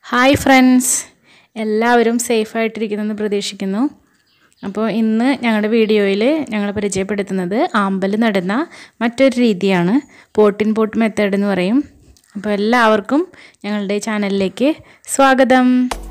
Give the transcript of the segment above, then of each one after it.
hi friends എല്ലാവരും സേഫായിട്ടിരിക്കുന്നെന്ന് പ്രതീക്ഷിക്കുന്നു അപ്പോൾ ഇന്ന് ഞങ്ങളുടെ വീഡിയോയിൽ ഞങ്ങൾ പരിചയപ്പെടുത്തുന്നത് ആമ്പൽ നടുന്ന മറ്റൊരു രീതിയാണ് പോട്ടിൻ പോട്ട് മെത്തേഡ് എന്ന് പറയും അപ്പോൾ എല്ലാവർക്കും ഞങ്ങളുടെ ചാനലിലേക്ക് സ്വാഗതം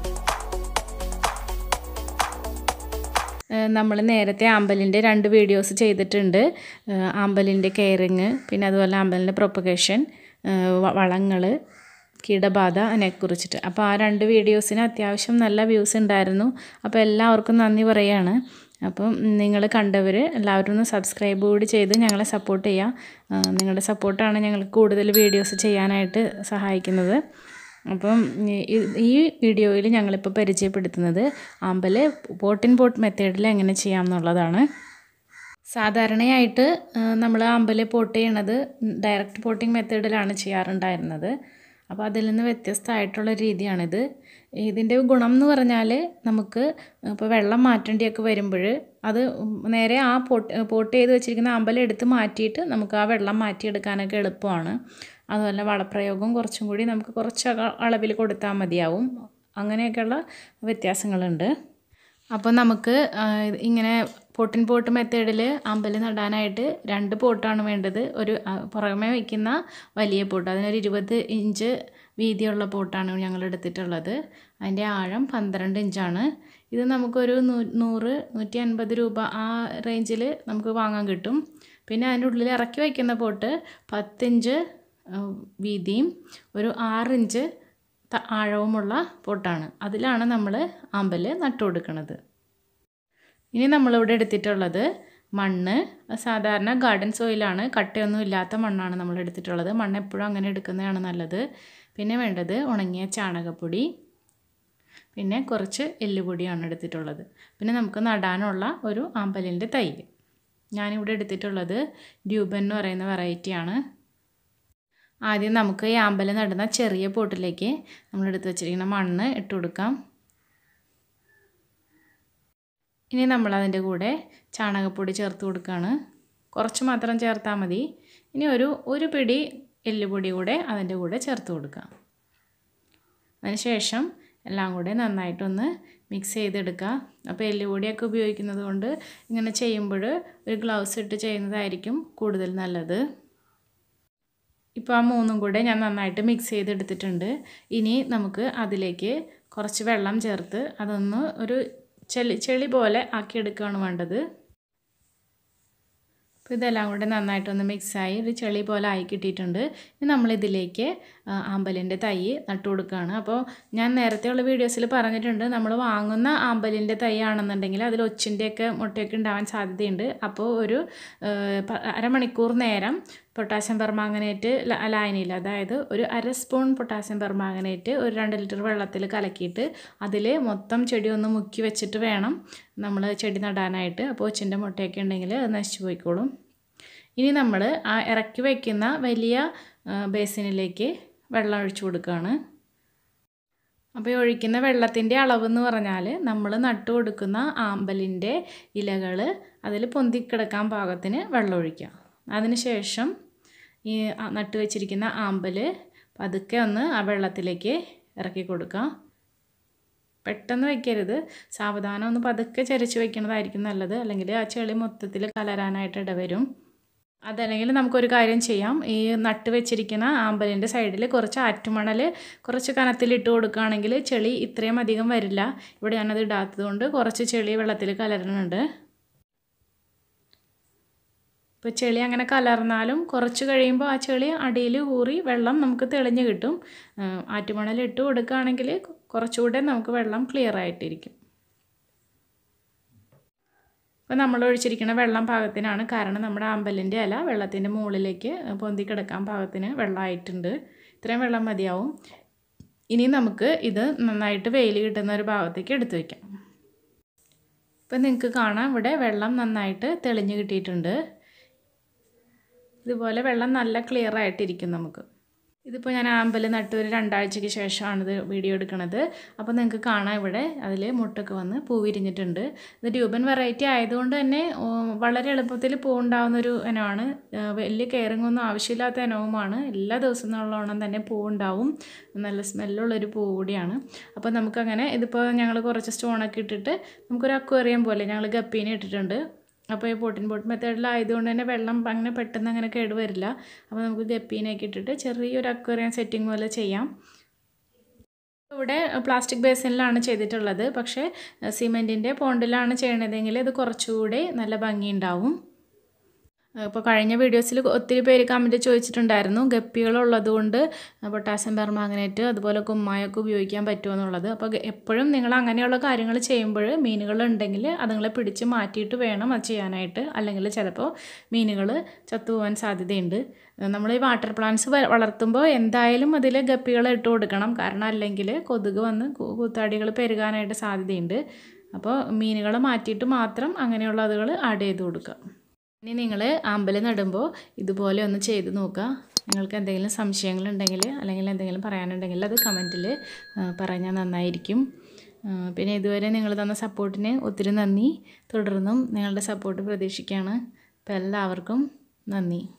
നമ്മൾ നേരത്തെ ആമ്പലിൻ്റെ രണ്ട് വീഡിയോസ് ചെയ്തിട്ടുണ്ട് ആമ്പലിൻ്റെ കെയറിങ് പിന്നെ അതുപോലെ ആമ്പലിൻ്റെ പ്രൊപ്പഗേഷൻ വളങ്ങൾ കീടബാധ അതിനെക്കുറിച്ചിട്ട് അപ്പോൾ ആ രണ്ട് വീഡിയോസിന് അത്യാവശ്യം നല്ല വ്യൂസ് ഉണ്ടായിരുന്നു അപ്പോൾ എല്ലാവർക്കും നന്ദി പറയുകയാണ് അപ്പം നിങ്ങൾ കണ്ടവർ എല്ലാവരും ഒന്ന് സബ്സ്ക്രൈബ് കൂടി ചെയ്ത് ഞങ്ങളെ സപ്പോർട്ട് ചെയ്യുക നിങ്ങളുടെ സപ്പോർട്ടാണ് ഞങ്ങൾക്ക് കൂടുതൽ വീഡിയോസ് ചെയ്യാനായിട്ട് സഹായിക്കുന്നത് അപ്പം ഈ വീഡിയോയിൽ ഞങ്ങളിപ്പോൾ പരിചയപ്പെടുത്തുന്നത് ആമ്പൽ പോട്ടിൻ പോട്ട് മെത്തേഡിൽ എങ്ങനെ ചെയ്യാം എന്നുള്ളതാണ് സാധാരണയായിട്ട് നമ്മൾ ആമ്പൽ പോട്ട് ചെയ്യണത് ഡയറക്റ്റ് പോട്ടിംഗ് മെത്തേഡിലാണ് ചെയ്യാറുണ്ടായിരുന്നത് അപ്പോൾ അതിൽ നിന്ന് വ്യത്യസ്തമായിട്ടുള്ള രീതിയാണിത് ഇതിൻ്റെ ഗുണം എന്ന് പറഞ്ഞാൽ നമുക്ക് ഇപ്പോൾ വെള്ളം മാറ്റേണ്ടിയൊക്കെ വരുമ്പോൾ അത് നേരെ ആ പോട്ട് പോട്ട് ചെയ്ത് വെച്ചിരിക്കുന്ന അമ്പലം എടുത്ത് മാറ്റിയിട്ട് നമുക്ക് ആ വെള്ളം മാറ്റിയെടുക്കാനൊക്കെ എളുപ്പമാണ് അതുപോലെ വളപ്രയോഗം കുറച്ചും കൂടി നമുക്ക് കുറച്ച് അളവിൽ കൊടുത്താൽ മതിയാവും അങ്ങനെയൊക്കെയുള്ള വ്യത്യാസങ്ങളുണ്ട് അപ്പോൾ നമുക്ക് ഇങ്ങനെ പോട്ടിൻ പോട്ട് മെത്തേഡിൽ അമ്പൽ നടാനായിട്ട് രണ്ട് പോട്ടാണ് വേണ്ടത് ഒരു പുറമെ വയ്ക്കുന്ന വലിയ പോട്ട് അതിനൊരു ഇരുപത് ഇഞ്ച് വീതിയുള്ള പോട്ടാണ് ഞങ്ങൾ എടുത്തിട്ടുള്ളത് അതിൻ്റെ ആഴം പന്ത്രണ്ട് ഇഞ്ചാണ് ഇത് നമുക്കൊരു നൂറ് നൂറ്റി അൻപത് രൂപ ആ റേഞ്ചിൽ നമുക്ക് വാങ്ങാൻ കിട്ടും പിന്നെ അതിൻ്റെ ഉള്ളിൽ ഇറക്കി വയ്ക്കുന്ന പോട്ട് പത്തിഞ്ച് വീതിയും ഒരു ആറിഞ്ച് ആഴവുമുള്ള പോട്ടാണ് അതിലാണ് നമ്മൾ ആമ്പൽ നട്ടു കൊടുക്കുന്നത് ഇനി നമ്മളിവിടെ എടുത്തിട്ടുള്ളത് മണ്ണ് സാധാരണ ഗാർഡൻ സോയിലാണ് കട്ടയൊന്നും ഇല്ലാത്ത മണ്ണാണ് നമ്മൾ എടുത്തിട്ടുള്ളത് മണ്ണ് എപ്പോഴും അങ്ങനെ എടുക്കുന്നതാണ് നല്ലത് പിന്നെ വേണ്ടത് ഉണങ്ങിയ ചാണകപ്പൊടി പിന്നെ കുറച്ച് എല്ലുപൊടിയാണ് എടുത്തിട്ടുള്ളത് പിന്നെ നമുക്ക് നടാനുള്ള ഒരു ആമ്പലിൻ്റെ തൈ ഞാനിവിടെ എടുത്തിട്ടുള്ളത് ഡ്യൂബൻ എന്ന് പറയുന്ന വെറൈറ്റിയാണ് ആദ്യം നമുക്ക് ഈ ആമ്പൽ നടുന്ന ചെറിയ പോട്ടിലേക്ക് നമ്മൾ എടുത്ത് വെച്ചിരിക്കുന്ന മണ്ണ് ഇട്ട് കൊടുക്കാം ഇനി നമ്മൾ അതിൻ്റെ കൂടെ ചാണകപ്പൊടി ചേർത്ത് കൊടുക്കുകയാണ് കുറച്ച് മാത്രം ചേർത്താൽ മതി ഇനി ഒരു ഒരു പിടി എല്ലുപൊടി കൂടെ അതിൻ്റെ കൂടെ ചേർത്ത് കൊടുക്കാം അതിനുശേഷം എല്ലാം കൂടെ നന്നായിട്ടൊന്ന് മിക്സ് ചെയ്തെടുക്കുക അപ്പോൾ എല്ലുപൊടിയൊക്കെ ഉപയോഗിക്കുന്നത് കൊണ്ട് ഇങ്ങനെ ചെയ്യുമ്പോൾ ഒരു ഗ്ലൗസ് ഇട്ട് ചെയ്യുന്നതായിരിക്കും കൂടുതൽ നല്ലത് ഇപ്പോൾ ആ മൂന്നും കൂടെ ഞാൻ നന്നായിട്ട് മിക്സ് ചെയ്തെടുത്തിട്ടുണ്ട് ഇനി നമുക്ക് അതിലേക്ക് കുറച്ച് വെള്ളം ചേർത്ത് അതൊന്ന് ഒരു ചെളി ചെളി പോലെ ആക്കിയെടുക്കുകയാണ് വേണ്ടത് അപ്പോൾ ഇതെല്ലാം കൂടെ നന്നായിട്ടൊന്ന് മിക്സായി ഒരു ചെളി പോലെ ആയി കിട്ടിയിട്ടുണ്ട് ഇനി നമ്മളിതിലേക്ക് ആമ്പലിൻ്റെ തൈ നട്ടു കൊടുക്കുകയാണ് അപ്പോൾ ഞാൻ നേരത്തെയുള്ള വീഡിയോസിൽ പറഞ്ഞിട്ടുണ്ട് നമ്മൾ വാങ്ങുന്ന ആമ്പലിൻ്റെ തൈ ആണെന്നുണ്ടെങ്കിൽ അതിൽ ഒച്ചിൻ്റെയൊക്കെ മുട്ടയൊക്കെ ഉണ്ടാവാൻ സാധ്യതയുണ്ട് അപ്പോൾ ഒരു അരമണിക്കൂർ നേരം പൊട്ടാസ്യം പെർമാങ്ങനേറ്റ് ലായനിയിൽ അതായത് ഒരു അര സ്പൂൺ പൊട്ടാസ്യം പെർമാങ്ങനേറ്റ് ഒരു രണ്ട് ലിറ്റർ വെള്ളത്തിൽ കലക്കിയിട്ട് അതിൽ മൊത്തം ചെടി ഒന്ന് മുക്കി വെച്ചിട്ട് വേണം നമ്മൾ ചെടി നടാനായിട്ട് അപ്പോൾ ഒച്ചിൻ്റെ മുട്ടയൊക്കെ ഉണ്ടെങ്കിൽ അത് നശിച്ചു പോയിക്കോളും ഇനി നമ്മൾ ആ ഇറക്കി വയ്ക്കുന്ന വലിയ ബേസിനിലേക്ക് വെള്ളം ഒഴിച്ചു കൊടുക്കുകയാണ് അപ്പോൾ ഒഴിക്കുന്ന വെള്ളത്തിൻ്റെ അളവെന്ന് പറഞ്ഞാൽ നമ്മൾ നട്ടു കൊടുക്കുന്ന ആമ്പലിൻ്റെ ഇലകൾ അതിൽ പൊന്തിക്കിടക്കാൻ പാകത്തിന് വെള്ളം ഒഴിക്കുക അതിനുശേഷം ഈ നട്ടു വെച്ചിരിക്കുന്ന ആമ്പൽ പതുക്കെ ഒന്ന് ആ വെള്ളത്തിലേക്ക് ഇറക്കി കൊടുക്കുക പെട്ടെന്ന് വയ്ക്കരുത് സാവധാനം ഒന്ന് പതുക്കെ ചരിച്ച് വയ്ക്കുന്നതായിരിക്കും നല്ലത് അല്ലെങ്കിൽ ആ ചെളി മൊത്തത്തിൽ കലരാനായിട്ട് ഇടവരും അതല്ലെങ്കിൽ നമുക്കൊരു കാര്യം ചെയ്യാം ഈ നട്ട് വെച്ചിരിക്കുന്ന ആമ്പലിൻ്റെ സൈഡിൽ കുറച്ച് ആറ്റുമണൽ കുറച്ച് കനത്തിലിട്ട് കൊടുക്കുകയാണെങ്കിൽ ചെളി ഇത്രയും അധികം വരില്ല ഇവിടെ ഞാനത് ഇടാത്തത് കൊണ്ട് കുറച്ച് ചെളി വെള്ളത്തിൽ കലരുന്നുണ്ട് ഇപ്പോൾ ചെളി അങ്ങനെ കലർന്നാലും കുറച്ച് കഴിയുമ്പോൾ ആ ചെളി അടിയിൽ ഊറി വെള്ളം നമുക്ക് തെളിഞ്ഞ് കിട്ടും ആറ്റുമണൽ ഇട്ട് കൊടുക്കുകയാണെങ്കിൽ കുറച്ചുകൂടെ നമുക്ക് വെള്ളം ക്ലിയർ ആയിട്ടിരിക്കും ഇപ്പോൾ നമ്മൾ ഒഴിച്ചിരിക്കുന്ന വെള്ളം പാകത്തിനാണ് കാരണം നമ്മുടെ അമ്പലിൻ്റെ ഇല വെള്ളത്തിൻ്റെ മുകളിലേക്ക് പൊന്തി കിടക്കാൻ പാകത്തിന് വെള്ളമായിട്ടുണ്ട് ഇത്രയും വെള്ളം മതിയാവും ഇനി നമുക്ക് ഇത് നന്നായിട്ട് വെയിൽ കിട്ടുന്ന ഒരു ഭാഗത്തേക്ക് എടുത്തു വയ്ക്കാം ഇപ്പം നിങ്ങൾക്ക് കാണാം ഇവിടെ വെള്ളം നന്നായിട്ട് തെളിഞ്ഞ് കിട്ടിയിട്ടുണ്ട് ഇതുപോലെ വെള്ളം നല്ല ക്ലിയർ ആയിട്ടിരിക്കും നമുക്ക് ഇതിപ്പോൾ ഞാൻ ആമ്പൽ നട്ട് ഒരു രണ്ടാഴ്ചയ്ക്ക് ശേഷമാണ് ഇത് വീഡിയോ എടുക്കുന്നത് അപ്പോൾ നിങ്ങൾക്ക് കാണാം ഇവിടെ അതിൽ മുട്ടൊക്കെ വന്ന് പൂ വിരിഞ്ഞിട്ടുണ്ട് ഇത് ട്യൂബൻ വെറൈറ്റി ആയതുകൊണ്ട് തന്നെ ഓ, വളരെ എളുപ്പത്തിൽ പൂ ഉണ്ടാവുന്നൊരു ഇനമാണ് ആ, വലിയ കെയറിംഗ് ഒന്നും ആവശ്യമില്ലാത്ത ഇനവുമാണ് എല്ലാ ദിവസവും നല്ലോണം തന്നെ പൂ ഉണ്ടാവും നല്ല സ്മെല്ലുള്ളൊരു പൂ കൂടിയാണ് അപ്പോൾ നമുക്കങ്ങനെ ഇതിപ്പോൾ ഞങ്ങൾ കുറച്ച് സ്റ്റോണൊക്കെ ഇട്ടിട്ട് നമുക്കൊരു അക്വേറിയം പോലെ ഞങ്ങൾ ഗപ്പീനെ ഇട്ടിട്ടുണ്ട് അപ്പോൾ ഈ പോട്ടിൻ പോട്ട് മെത്തേഡിലായതുകൊണ്ട് തന്നെ വെള്ളം അങ്ങനെ പെട്ടെന്ന് അങ്ങനെ കേട് വരില്ല അപ്പോൾ നമുക്ക് ഗപ്പീനെയൊക്കെ ഇട്ടിട്ട് ചെറിയൊരു അക്വേറിയം സെറ്റിംഗ് പോലെ ചെയ്യാം ഇവിടെ പ്ലാസ്റ്റിക് ബേസിനിലാണ് ചെയ്തിട്ടുള്ളത് പക്ഷേ സിമെൻറ്റിൻ്റെ പോണ്ടിലാണ് ചെയ്യണതെങ്കിൽ ഇത് കുറച്ചുകൂടി നല്ല ഭംഗിയുണ്ടാവും ഇപ്പോൾ കഴിഞ്ഞ വീഡിയോസിൽ ഒത്തിരി പേര് കമൻറ്റ് ചോദിച്ചിട്ടുണ്ടായിരുന്നു ഗപ്പികളുള്ളത് കൊണ്ട് പൊട്ടാസ്യം പെർമാങ്ങനേറ്റ് അതുപോലെ കുമ്മായൊക്കെ ഉപയോഗിക്കാൻ പറ്റുമോ എന്നുള്ളത് അപ്പോൾ ഗ- എപ്പോഴും നിങ്ങൾ അങ്ങനെയുള്ള കാര്യങ്ങൾ ചെയ്യുമ്പോൾ മീനുകളുണ്ടെങ്കിൽ അതുങ്ങളെ പിടിച്ച് മാറ്റിയിട്ട് വേണം അത് ചെയ്യാനായിട്ട് അല്ലെങ്കിൽ ചിലപ്പോൾ മീനുകൾ ചത്തുപോകാൻ സാധ്യതയുണ്ട് നമ്മൾ ഈ വാട്ടർ പ്ലാന്റ്സ് വളർത്തുമ്പോൾ എന്തായാലും അതിൽ ഗപ്പികളെ ഇട്ട് കൊടുക്കണം കാരണം അല്ലെങ്കിൽ കൊതുക് വന്ന് കൂ- കൂത്താടികൾ പെരുകാനായിട്ട് സാധ്യതയുണ്ട് അപ്പോൾ മീനുകളെ മാറ്റിയിട്ട് മാത്രം അങ്ങനെയുള്ള അതുകൾ ആഡ് ചെയ്ത് കൊടുക്കുക ഇനി നിങ്ങൾ അമ്പൽ നടുമ്പോൾ ഇതുപോലെ ഒന്ന് ചെയ്ത് നോക്കുക നിങ്ങൾക്ക് എന്തെങ്കിലും സംശയങ്ങളുണ്ടെങ്കിൽ അല്ലെങ്കിൽ എന്തെങ്കിലും പറയാനുണ്ടെങ്കിൽ അത് കമൻറ്റിൽ പറഞ്ഞാൽ നന്നായിരിക്കും ആ, പിന്നെ ഇതുവരെ നിങ്ങൾ തന്ന സപ്പോർട്ടിന് ഒത്തിരി നന്ദി തുടർന്നും നിങ്ങളുടെ സപ്പോർട്ട് പ്രതീക്ഷിക്കുകയാണ് അപ്പോൾ എല്ലാവർക്കും നന്ദി